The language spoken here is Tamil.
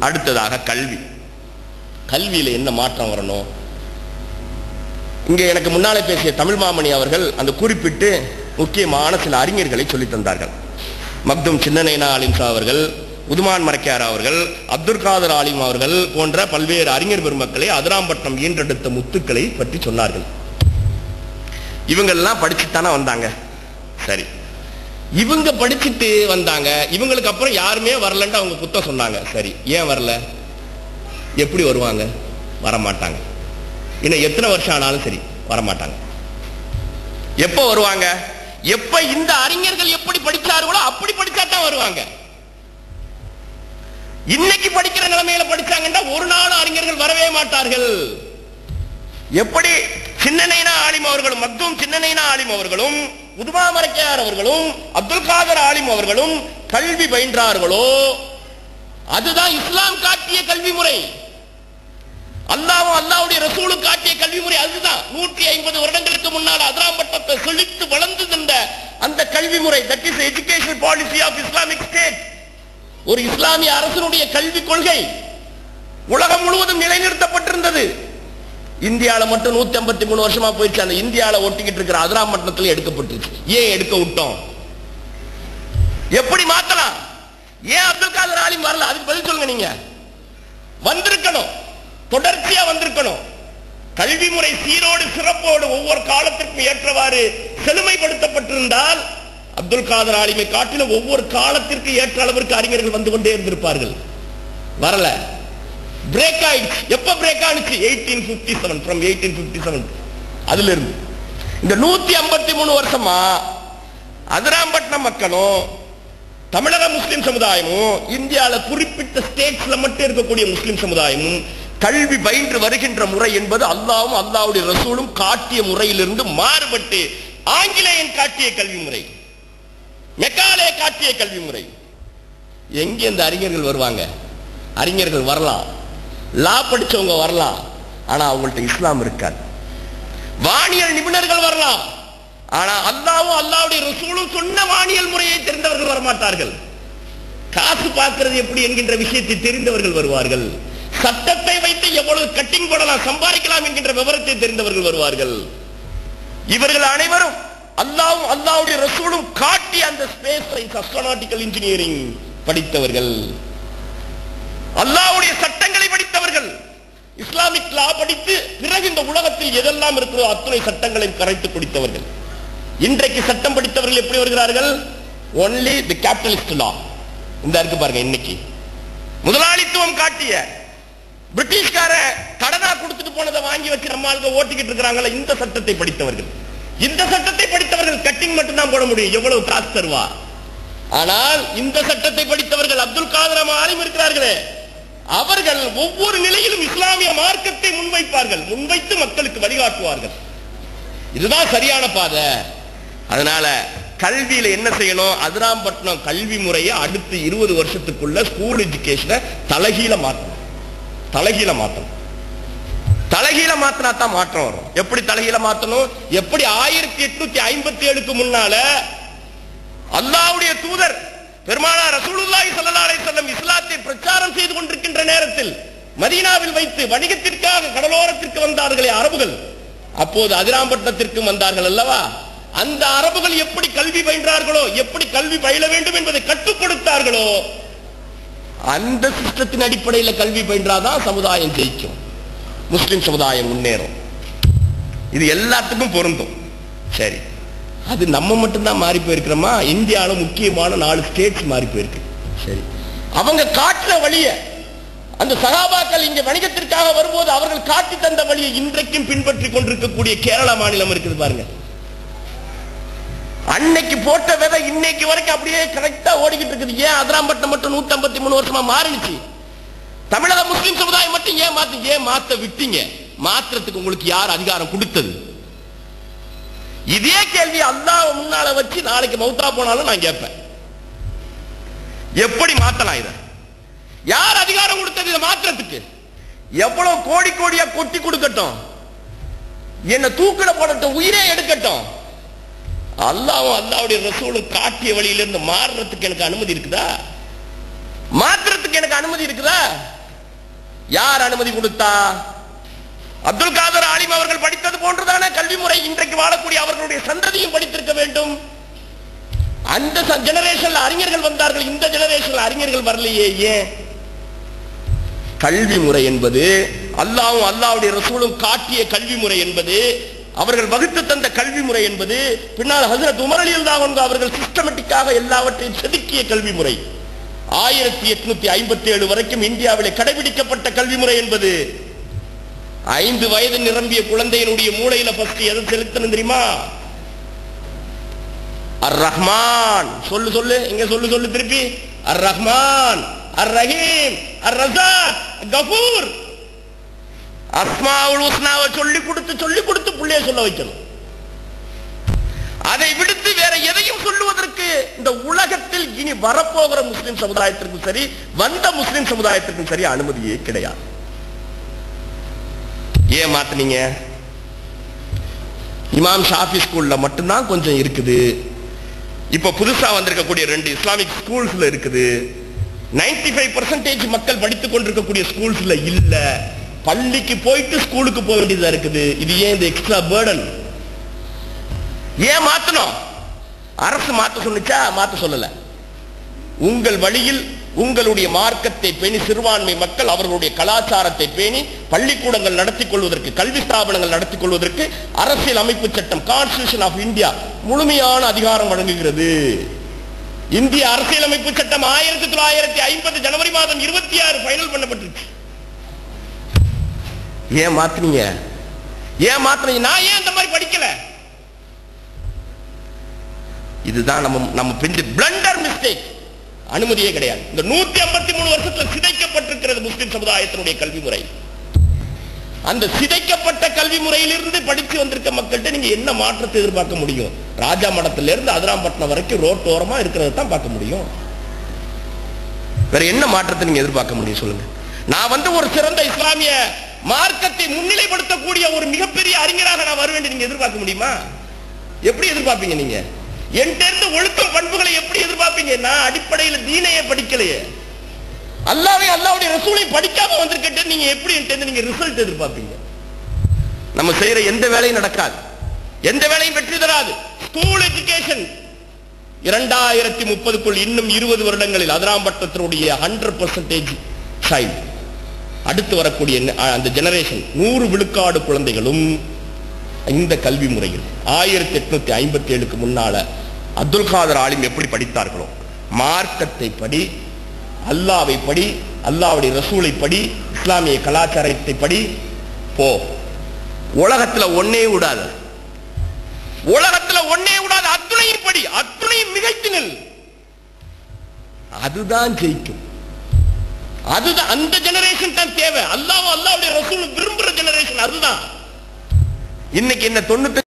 அடுத்ததாக கல்வி கல்வியில என்ன மாற்றம் வரணும் இங்க எனக்கு முன்னாலே பேசிய தமிழ் மாமணி அவர்கள் அந்த குறிப்பிட்டு முக்கியமான சில அறிஞர்களை சொல்லித் தந்தார்கள் மக்தும் சின்னநைனா அலிம்சா அவர்கள் உதுமான் மரக்கியார் அவர்கள் அப்துல் காதர் ஆலிம் அவர்கள் போன்ற பல்வேறு அறிஞர் பெருமக்களை அதிராம்பட்டினம் ஈன்றெடுத்த முத்துக்களை பற்றி சொன்னார்கள் இவங்கெல்லாம் படிச்சுத்தானே வந்தாங்க சரி இவங்க படிச்சுட்டு வந்தாங்க இவங்களுக்கு அப்புறம் யாருமே வரலன்ட்டு அவங்க குத்தம் சொன்னாங்க சரி ஏன் வரல எப்படி வருவாங்க வரமாட்டாங்க இன்னும் எத்தனை வருஷம் ஆனாலும் சரி வரமாட்டாங்க எப்போ வருவாங்க எப்ப இந்த அறிஞர்கள் எப்படி படிச்சார்களோ அப்படி படிச்சா தான் வருவாங்க இன்னைக்கு படிக்கிற நிலைமையில படிச்சாங்கன்னா ஒரு நாள் அறிஞர்கள் வரவே மாட்டார்கள் எப்படி சின்னனைனா ஆலிம் அவர்களும் மக்தும் சின்னனைனா ஆலிம் அவர்களும் உதுமா மரக்கையார் அவர்களும் அப்துல் காதர் ஆலிம் அவர்களும் கல்வி பயின்றார்களோ அதுதான் இஸ்லாம் காட்டிய கல்வி முறை அல்லாவும் அல்லாவுடைய ரசூலும் காட்டிய கல்வி முறை அதுதான் நூற்றி ஐம்பது வருடங்களுக்கு முன்னால் அதிராம்பட்டத்தை செழித்து வளர்ந்து நின்ற அந்த கல்வி முறை that is education policy of Islamic state ஒரு இஸ்லாமிய அரசனுடைய கல்வி கொள்கை உலகம் முழுவதும் நிலைநிறுத்தப்பட்டிருந்தது இந்தியால மட்டும் நூத்தி ஐம்பத்தி மூணு வருஷமா போயிடுச்சு அந்த இந்தியால ஒட்டிக்கிட்டு இருக்கிற அதிராமட்டத்துல எடுக்கப்பட்டுச்சு ஏன் எடுக்க விட்டோம் எப்படி மாத்தலாம் ஏன் அப்துல் காதர் ஆலிம் வரல அதுக்கு பதில் சொல்லுங்க நீங்க வந்திருக்கணும் தொடர்ச்சியா வந்திருக்கணும் கல்வி முறை சீரோடு சிறப்போடு ஒவ்வொரு காலத்திற்கும் ஏற்றவாறு செழுமைப்படுத்தப்பட்டிருந்தால் அப்துல் காதர் ஆலிமை காட்டிலும் ஒவ்வொரு காலத்திற்கு ஏற்ற அளவிற்கு அறிஞர்கள் வந்து கொண்டே இருந்திருப்பார்கள் வரல பிரேக் ஆயிடுச்சு எப்ப பிரேக் ஆனிச்சு eighteen fifty seven from eighteen fifty seven அதுல இருந்து இந்த நூத்தி ஐம்பத்தி மூணு வருஷமா அதிராம்பட்டினம் மக்களும் தமிழக முஸ்லிம் சமுதாயமும் இந்தியால குறிப்பிட்ட ஸ்டேட்ஸ்ல மட்டும் இருக்கக்கூடிய முஸ்லிம் சமுதாயமும் கல்வி பயின்று வருகின்ற முறை என்பது அல்லாவும் அல்லாவுடைய ரசூலும் காட்டிய முறையிலிருந்து மாறுபட்டு ஆங்கிலேயன் காட்டிய கல்வி முறை மெக்காலே காட்டிய கல்வி முறை எங்க இந்த அறிஞர்கள் வருவாங்க அறிஞர்கள் வரலாம் லா படிச்சவங்க வரலாம் ஆனா அவங்கள்ட்ட இஸ்லாம் இருக்காது வானியல் நிபுணர்கள் வரலாம் ஆனா அல்லாவும் அல்லாவுடைய ரசூலும் சொன்ன வானியல் முறையை தெரிந்தவர்கள் வரமாட்டார்கள் காசு பார்க்கிறது எப்படி என்கின்ற விஷயத்தை தெரிந்தவர்கள் வருவார்கள் சட்டத்தை வைத்து எவ்வளவு கட்டிங் போடலாம் சம்பாதிக்கலாம் என்கின்ற விவரத்தை தெரிந்தவர்கள் வருவார்கள் இவர்கள் அனைவரும் அல்லாவும் அல்லாவுடைய ரசூலும் காட்டி அந்த ஸ்பேஸ் சயின்ஸ் அஸ்ட்ரோநாட்டிக்கல் இன்ஜினியரிங் படித்தவர்கள் அல்லாவுடைய சட்டங்களை படித்தவர்கள் இஸ்லாமிக் லா படித்து பிறகு இந்த உலகத்தில் எதெல்லாம் இருக்கிறதோ அத்தனை சட்டங்களையும் கரைத்து குடித்தவர்கள் இன்றைக்கு சட்டம் படித்தவர்கள் எப்படி வருகிறார்கள் ஒன்லி தி கேபிட்டலிஸ்ட் லா இந்த இருக்கு பாருங்க இன்னைக்கு முதலாளித்துவம் காட்டிய பிரிட்டிஷ்கார கடனா கொடுத்துட்டு போனதை வாங்கி வச்சு நம்ம ஆளுங்க ஓட்டிக்கிட்டு இருக்கிறாங்களா இந்த சட்டத்தை படித்தவர்கள் இந்த சட்டத்தை படித்தவர்கள் கட்டிங் மட்டும் தான் போட முடியும் எவ்வளவு காசு தருவா ஆனால் இந்த சட்டத்தை படித்தவர்கள் அப்துல் காதர் ஆலிம் இருக்கிறார்களே அவர்கள் ஒவ்வொரு நிலையிலும் இஸ்லாமிய மார்க்கத்தை முன்வைப்பார்கள் முன்வைத்து மக்களுக்கு வழிகாட்டுவார்கள் இதுதான் சரியான பாதை அதனால கல்வியில என்ன செய்யணும் அதிராம்பட்டினம் கல்வி முறையை அடுத்து இருபது வருஷத்துக்குள்ள ஸ்கூல் எஜுகேஷனை தலைகீழ மாற்றணும் தலைகீழ மாற்றணும் தலைகீழ மாத்தினா தான் மாற்றம் வரும் எப்படி தலைகீழ மாத்தணும் எப்படி ஆயிரத்தி எட்நூத்தி ஐம்பத்தி ஏழுக்கு முன்னால அல்லாவுடைய தூதர் பெருமானா ரசூலுல்லாஹி ஸல்லல்லாஹு அலைஹி வஸல்லம் இஸ்லாத்தை பிரச்சாரம் செய்து கொண்டிருக்கின்ற நேரத்தில் மதீனாவில் வைத்து வணிகத்திற்காக கடலோரத்திற்கு வந்தார்களே அரபுகள் அப்போது அதிராம்பட்டினத்திற்கு வந்தார்கள் அல்லவா அந்த அரபுகள் எப்படி கல்வி பயின்றார்களோ எப்படி கல்வி பயில வேண்டும் என்பதை கற்றுக் கொடுத்தார்களோ அந்த சிஸ்டத்தின் அடிப்படையில் கல்வி பயின்றாதான் சமுதாயம் ஜெயிக்கும் முஸ்லிம் சமுதாயம் முன்னேறும் இது எல்லாத்துக்கும் பொருந்தும் சரி அது நம்ம மட்டும்தான் மாறி போயிருக்கிறோமா இந்தியாவில் முக்கியமான நாலு ஸ்டேட்ஸ் மாறி போயிருக்கு சரி அவங்க காட்டின வழிய அந்த சகாபாக்கள் இங்க வணிகத்திற்காக வரும்போது அவர்கள் காட்டி தந்த வழியை இன்றைக்கும் பின்பற்றி கொண்டிருக்கக்கூடிய கேரளா மாநிலம் இருக்குது பாருங்க அன்னைக்கு போட்ட விதை இன்னைக்கு வரைக்கும் அப்படியே கரெக்டா ஓடிக்கிட்டு இருக்குது ஏன் அதிராம்பட்டினம் மட்டும் நூத்தி ஐம்பத்தி மூணு வருஷமா மாறிடுச்சு தமிழக முஸ்லிம் சமுதாயம் மட்டும் ஏன் மாத்து ஏன் மாத்த விட்டீங்க மாத்திரத்துக்கு உங்களுக்கு யார் அதிகாரம் கொடுத்தது இதே கேள்வி அல்லாஹ் முன்னால வச்சு நாளைக்கு மௌத்தா போனாலும் நான் கேட்பேன் எப்படி மாத்தலாம் இத யார் அதிகாரம் கொடுத்தது இதை மாத்திரத்துக்கு எவ்வளவு கோடி கோடியா கொட்டி கொடுக்கட்டும் என்ன தூக்கில போடட்டும் உயிரே எடுக்கட்டும் அல்லாவும் அல்லாவுடைய ரசூலும் காட்டிய வழியிலிருந்து மாறுறதுக்கு எனக்கு அனுமதி இருக்குதா மாத்துறதுக்கு எனக்கு அனுமதி இருக்குதா யார் அனுமதி கொடுத்தா அப்துல் காதர் ஆலிம் அவர்கள் படித்தது போன்றுதானே கல்வி முறை இன்றைக்கு வாழக்கூடிய அவர்களுடைய சந்ததியும் படித்திருக்க வேண்டும் அந்த ஜெனரேஷன்ல அறிஞர்கள் வந்தார்கள் இந்த ஜெனரேஷன்ல அறிஞர்கள் வரலையே ஏன் கல்வி முறை என்பது அல்லாவும் அல்லாவுடைய ரசூலும் காட்டிய கல்வி முறை என்பது அவர்கள் வகுத்து தந்த கல்வி முறை என்பது பின்னால் ஹசரத் உமர் அலி அல்லாஹ் அவர்கள் சிஸ்டமேட்டிக்காக எல்லாவற்றையும் செதுக்கிய கல்வி முறை ஆயிரத்தி எட்நூத்தி ஐம்பத்தி ஏழு வரைக்கும் இந்தியாவிலே கடைபிடிக்கப்பட்ட கல்வி முறை என்பது ஐந்து வயது நிரம்பிய குழந்தையினுடைய மூளையில ஃபர்ஸ்ட் எதை செலுத்தணும் தெரியுமா அர் ரஹ்மான் சொல்லு சொல்லு இங்க சொல்லு சொல்லு திருப்பி அர் ரஹ்மான் அர் ரஹீம் அர் ரஸாக் கஃபூர் அஸ்மாவுல் உஸ்னாவை சொல்லி கொடுத்து சொல்லி கொடுத்து புள்ளைய சொல்ல வைக்கணும் அதை விடுத்து வேற எதையும் சொல்லுவதற்கு இந்த உலகத்தில் இனி வரப்போகிற முஸ்லிம் சமுதாயத்திற்கும் சரி வந்த முஸ்லிம் சமுதாயத்திற்கும் சரி அனுமதியே கிடையாது ஏன் மாத்துனீங்க இமாம் ஷாஃபி ஸ்கூல்ல மட்டும்தான் கொஞ்சம் இருக்குது இப்ப புதுசா வந்திருக்கக்கூடிய ரெண்டு இஸ்லாமிக் ஸ்கூல்ஸ்ல இருக்குது 95% ஃபைவ் பர்சன்டேஜ் மக்கள் படித்துக் கொண்டிருக்கக்கூடிய ஸ்கூல்ஸ்ல இல்ல பள்ளிக்கு போயிட்டு ஸ்கூலுக்கு போக வேண்டியதா இருக்குது இது ஏன் இந்த எக்ஸ்ட்ரா பேர்டன் ஏன் மாத்தணும் அரசு மாத்த சொன்னுச்சா மாத்த சொல்லல உங்கள் வழியில் உங்களுடைய மார்க்கத்தை பேணி சிறுபான்மை மக்கள் அவர்களுடைய கலாச்சாரத்தை பேணி பள்ளிக்கூடங்கள் நடத்திக் கொள்வதற்கு கல்வி ஸ்தாபனங்கள் நடத்திக் கொள்வதற்கு அரசியல் அமைப்பு சட்டம் கான்ஸ்டியூஷன் ஆஃப் இந்தியா முழுமையான அதிகாரம் வழங்குகிறது இந்திய அரசியலமைப்பு சட்டம் ஆயிரத்தி தொள்ளாயிரத்தி ஐம்பது ஜனவரி மாதம் இருபத்தி ஆறு ஃபைனல் பண்ணப்பட்டிருக்கு ஏன் மாத்துனீங்க ஏன் மாத்துனீங்க நான் ஏன் இந்த மாதிரி படிக்கல இதுதான் நம்ம நம்ம பிந்து பிளண்டர் மிஸ்டேக் அனுமதியே கிடையாது இந்த நூத்தி ஐம்பத்தி மூணு வருஷத்துல சிதைக்கப்பட்டிருக்கிறது முஸ்லிம் சமுதாயத்தினுடைய கல்வி முறை அந்த சிதைக்கப்பட்ட கல்வி முறையிலிருந்து படிச்சு வந்திருக்க மக்கள்கிட்ட நீங்க என்ன மாற்றத்தை எதிர்பார்க்க முடியும் ராஜா மடத்துல இருந்து அதிராம்பட்டினம் வரைக்கும் ரோட்டோரமா இருக்கிறத தான் பார்க்க முடியும் வேற என்ன மாற்றத்தை நீங்க எதிர்பார்க்க முடியும் சொல்லுங்க நான் வந்து ஒரு சிறந்த இஸ்லாமிய மார்க்கத்தை முன்னிலைப்படுத்தக்கூடிய ஒரு மிகப்பெரிய அறிஞராக நான் வருவேன் நீங்க எதிர்பார்க்க முடியுமா எப்படி எதிர்பார்ப்பீங்க நீங்க என்கிட்ட இருந்து ஒழுக்கம் பண்புகளை எப்படி எதிர்பார்ப்பீங்க நான் அடிப்படையில் தீனையே படிக்கலையே அல்லாவே அல்லாவுடைய ரசூலை படிக்காம வந்திருக்கிட்ட நீங்க எப்படி என்கிட்ட இருந்து நீங்க ரிசல்ட் எதிர்பார்ப்பீங்க நம்ம செய்யற எந்த வேலையும் நடக்காது எந்த வேலையும் வெற்றி தராது ஸ்கூல் எஜுகேஷன் இரண்டாயிரத்தி முப்பதுக்குள் இன்னும் இருபது வருடங்களில் அதிராம்பட்டத்தினுடைய ஹண்ட்ரட் பர்சன்டேஜ் சைல்டு அடுத்து வரக்கூடிய ந- அந்த ஜெனரேஷன் நூறு விழுக்காடு குழந்தைகளும் இந்த கல்வி முறையில் ஆயிரத்தி எட்நூத்தி ஐம்பத்தி ஏழுக்கு முன்னால அப்துல் காதர் ஆலிம் எப்படி படித்தார்களோ மார்க்கத்தை படி அல்லாவை படி அல்லாவுடைய ரசூலை படி இஸ்லாமிய கலாச்சாரத்தை படி போ உலகத்துல ஒன்னே விடாது உலகத்துல ஒன்னே விடாது அத்துணையும் படி அத்துணையும் மிகைத்து நில் அதுதான் ஜெயிக்கும் அதுதான் அந்த ஜெனரேஷன் தான் தேவை அல்லாஹ் அல்லாவுடைய ரசூல் விரும்புற ஜெனரேஷன் அதுதான் இன்னைக்கு என்ன தொண்ணூத்தி